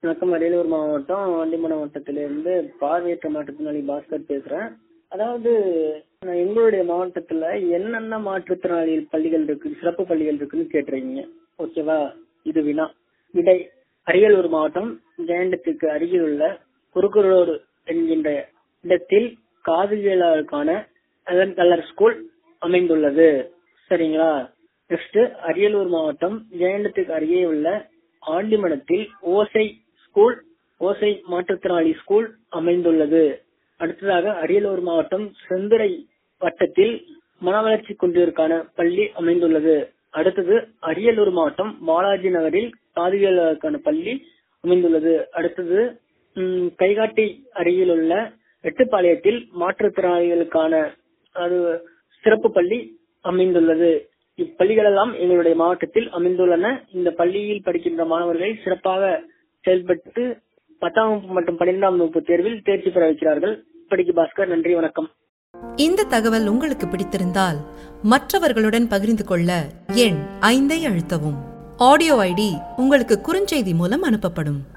வணக்கம் அரியலூர் மாவட்டம் வண்டிமடம் வட்டத்திலிருந்து பார்வையற்ற மாற்றுத்திறனாளி பாஸ்கர் பேசுறேன் அதாவது நான் எங்களுடைய மாவட்டத்துல என்னென்ன மாற்றுத்திறனாளி பள்ளிகள் இருக்கு சிறப்பு பள்ளிகள் இருக்குன்னு கேட்டுறீங்க ஓகேவா இது வினா விடை அரியலூர் மாவட்டம் ஜெயண்டத்துக்கு அருகில் உள்ள குறுக்குரோடு என்கின்ற இடத்தில் காதுகேளாருக்கான அலன் கலர் ஸ்கூல் அமைந்துள்ளது சரிங்களா நெக்ஸ்ட் அரியலூர் மாவட்டம் ஜெயண்டத்துக்கு அருகே உள்ள ஆண்டிமடத்தில் ஓசை ஸ்கூல் ஓசை மாற்றுத்திறனாளி ஸ்கூல் அமைந்துள்ளது அடுத்ததாக அரியலூர் மாவட்டம் செந்துறை வட்டத்தில் மனவளர்ச்சி குன்றிற்கான பள்ளி அமைந்துள்ளது அடுத்தது அரியலூர் மாவட்டம் பாலாஜி நகரில் காதுகளுக்கான பள்ளி அமைந்துள்ளது அடுத்தது ம், கைகாட்டி அருகில் உள்ள எட்டுப்பாளையத்தில் மாற்றுத்திறனாளிகளுக்கான அது சிறப்பு பள்ளி அமைந்துள்ளது இப்பள்ளிகளெல்லாம் எங்களுடைய மாவட்டத்தில் அமைந்துள்ளன இந்த பள்ளியில் படிக்கின்ற மாணவர்கள் சிறப்பாக செயல்பட்டு பத்தாம் வகுப்பு மற்றும் பன்னிரெண்டாம் வகுப்பு தேர்வில் தேர்ச்சி பெற வைக்கிறார்கள் படிக்கு பாஸ்கர் நன்றி வணக்கம் இந்த தகவல் உங்களுக்கு பிடித்திருந்தால் மற்றவர்களுடன் பகிர்ந்து கொள்ள எண் ஐந்தை அழுத்தவும் ஆடியோ ஐடி உங்களுக்கு குறுஞ்செய்தி மூலம் அனுப்பப்படும்